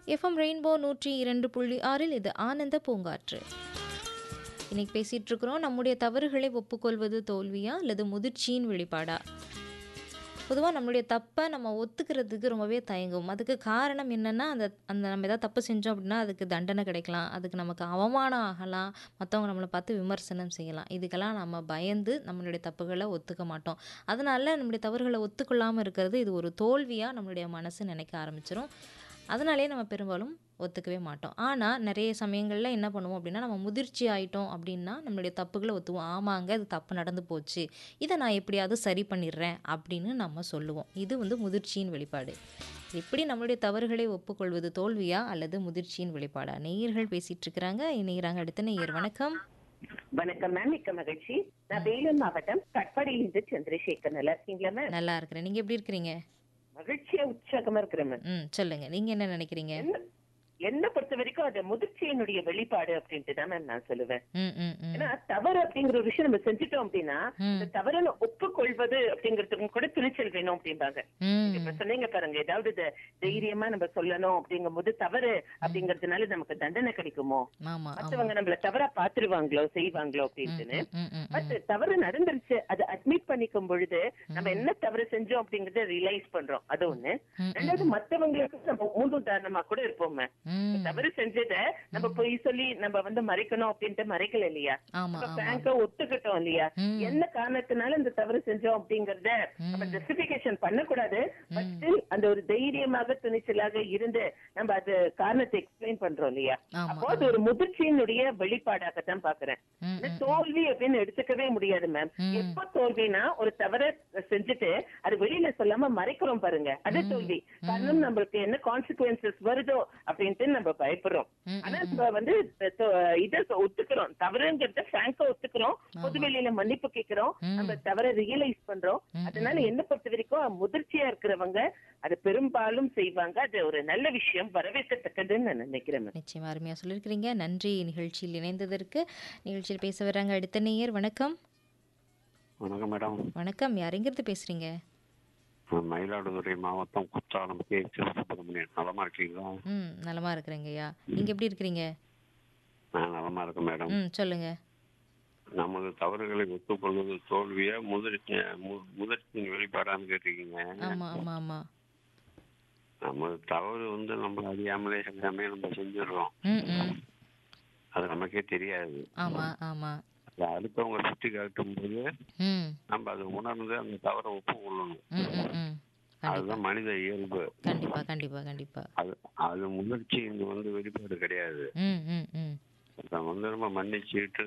FM rainbow நூற்றி இரண்டு புள்ளி ஆறில் இது ஆனந்த பூங்காற்று இன்னைக்கு பேசிட்டு இருக்கிறோம் நம்முடைய தவறுகளை ஒப்புக்கொள்வது தோல்வியா அல்லது முதிர்ச்சியின் வெளிப்பாடா பொதுவாக நம்மளுடைய தப்பை நம்ம ஒத்துக்கிறதுக்கு ரொம்பவே தயங்கும் அதுக்கு காரணம் என்னென்னா அந்த அந்த நம்ம ஏதாவது தப்பு செஞ்சோம் அப்படின்னா அதுக்கு தண்டனை கிடைக்கலாம் அதுக்கு நமக்கு அவமானம் ஆகலாம் மற்றவங்க நம்மளை பார்த்து விமர்சனம் செய்யலாம் இதுக்கெல்லாம் நம்ம பயந்து நம்மளுடைய தப்புகளை ஒத்துக்க மாட்டோம் அதனால நம்மளுடைய தவறுகளை ஒத்துக்கொள்ளாமல் இருக்கிறது இது ஒரு தோல்வியாக நம்மளுடைய மனசு நினைக்க ஆரம்பிச்சிரும் அதனாலே நம்ம பெரும்பாலும் ஒத்துக்கவே மாட்டோம் ஆனால் நிறைய சமயங்களில் என்ன பண்ணுவோம் அப்படின்னா நம்ம முதிர்ச்சி ஆயிட்டோம் அப்படின்னா நம்மளுடைய தப்புகளை ஒத்துவோம் ஆமாங்க இது தப்பு நடந்து போச்சு இதை நான் எப்படியாவது சரி பண்ணிடுறேன் அப்படின்னு நம்ம சொல்லுவோம் இது வந்து முதிர்ச்சியின் வெளிப்பாடு எப்படி நம்மளுடைய தவறுகளை ஒப்புக்கொள்வது தோல்வியா அல்லது முதிர்ச்சியின் வெளிப்பாடா நேயர்கள் பேசிட்டு இருக்கிறாங்க இணைகிறாங்க அடுத்த நேயர் வணக்கம் வணக்கம் மேம் மிக்க மகிழ்ச்சி நான் வேலூர் மாவட்டம் கட்பாடியிலிருந்து சந்திரசேகர் நல்லா இருக்கீங்களா மேம் நல்லா இருக்கிறேன் நீங்கள் எப்படி இருக்கிறீங்க மகிழ்ச்சியா உற்சாகமா இருக்கிறேன் மேம் ம் சொல்லுங்க நீங்கள் என்ன நினைக்கிறீங்க என்ன- என்ன பொறுத்த வரைக்கும் அது முதிர்ச்சியினுடைய வெளிப்பாடு அப்படின்ட்டு தான் மேம் நான் சொல்லுவேன் ம் ம் ம் ஏன்னா தவறு அப்படிங்கிற ஒரு விஷயம் நம்ம செஞ்சுட்டோம் அப்படின்னா ம். இந்த தவறுன்னு ஒப்புக்கொள்வது அப்படிங்கிறதுக்கு கூட துணிச்சல் வேணும் அப்படிம்பாங்க ம் இப்ப சொன்னீங்க பாருங்க ஏதாவது இத தைரியமா நம்ம சொல்லணும் அப்படிங்கும் போது தவறு அப்படிங்கறதுனால நமக்கு தண்டனை கிடைக்குமோ ஆமாம் ஆமாம் மத்தவங்க நம்மள தவறா பாத்துருவாங்களோ செய்வாங்களோ அப்படின்ட்டுன்னு ம் ம் ம் பட் தவறு நடந்துருச்சு அதை அட்மிட் பண்ணிக்கும் பொழுது நம்ம என்ன தவறு செஞ்சோம் அப்படிங்கறத ரியலைஸ் பண்றோம் அது ஒண்ணு ம், ரெண்டாவது மத்தவங்களுக்கு நம்ம மூன்று உதாரணமா கூட இருப்போமே ம் தவறு செஞ்சத நம்ம பொய் சொல்லி நம்ம வந்து மறைக்கணும் அப்படின்ட்டு மறைக்கல இல்லையா ஆமாம் நம்ம ஆமாம் பிராங்கா ஒத்துக்கிட்டோம் இல்லையா ம். என்ன காரணத்தினால இந்த தவறு செஞ்சோம் அப்படிங்கறத நம்ம ஜஸ்டிபிகேஷன் பண்ணக்கூடாது பட் ஸ்டில் அந்த ஒரு தைரியமாக துணிச்சலாக இருந்து நம்ம அது காரணத்தை எக்ஸ்பிளைன் பண்றோம் இல்லையா ஆமா, அப்போ அது ஒரு முதிர்ச்சியினுடைய வெளிப்பாடாகத்தான் பாக்குறேன் ம், இந்த தோல்வி அப்படின்னு எடுத்துக்கவே முடியாது மேம் ம். எப்ப தோல்வினா ஒரு தவற செஞ்சுட்டு அது வெளியில சொல்லாம மறைக்கிறோம் பாருங்க அது தோல்வி காரணம் நம்மளுக்கு என்ன கான்சிக்வன்சஸ் வருதோ அப்படின்ட்டு நம்ம பயப்படுறோம் ம், ஆனா நம்ம வந்து தொ- இத ஒத்துக்கிறோம் தவறுங்கிறத பிராங்கா ஒத்துக்கிறோம் பொது வெளியில மன்னிப்பு கேட்கிறோம் நம்ம தவற ரியலைஸ் பண்றோம் அதனால என்ன பொறுத்த வரைக்கும் முதிர்ச்சியா இருக்கிறவங்க அது பெரும்பாலும் செய்வாங்க அது ஒரு நல்ல விஷயம் வரவேற்கத்தக்கதுன்னு நான் நினைக்கிறேன் மேம் நிச்சயமா அருமையாக சொல்லியிருக்கிறீங்க நன்றி நிகழ்ச்சியில் இணைந்ததற்கு நிகழ்ச்சியில் பேச வராங்க அடுத்த நேயர் வணக்கம் வணக்கம் மேடம் வணக்கம் யாருங்கிறது பேசுறீங்க நான் மயிலாடுதுறை மாவட்டம் குற்றாலம் கே சிவசுப்பிரமணியன் நலமா இருக்கீங்களா ம் நலமா இருக்கிறேங்கய்யா நீங்க எப்படி இருக்கிறீங்க நான் நலமா இருக்கேன் மேடம் ம் சொல்லுங்க நமது தவறுகளை ஒத்துக்கொள்வது தோல்வியா முதிர்ச்சி மு- முதிர்ச்சியின் வெளிப்பாடான்னு கேட்டிருக்கீங்க ஆமா ஆமா ஆமா நமது தவறு வந்து நம்ம அறியாமலே எல்லாமே நம்ம செஞ்சிடுறோம் ம் ம் அது நமக்கே தெரியாது ஆமா ஆமா அது அடுத்தவங்க சுட்டி காட்டும் போது ம் நம்ம அதை உணர்ந்து அந்த தவறை ஒப்புக்கொள்ளணும் ம் ம் ம் கண்டிப்பா அதுதான் மனித இயல்பு கண்டிப்பா கண்டிப்பா கண்டிப்பா அது அது முதிர்ச்சியின் வந்து வெளிப்பாடு கிடையாது ம் ம் ம் அதை வந்து நம்ம மன்னிச்சுட்டு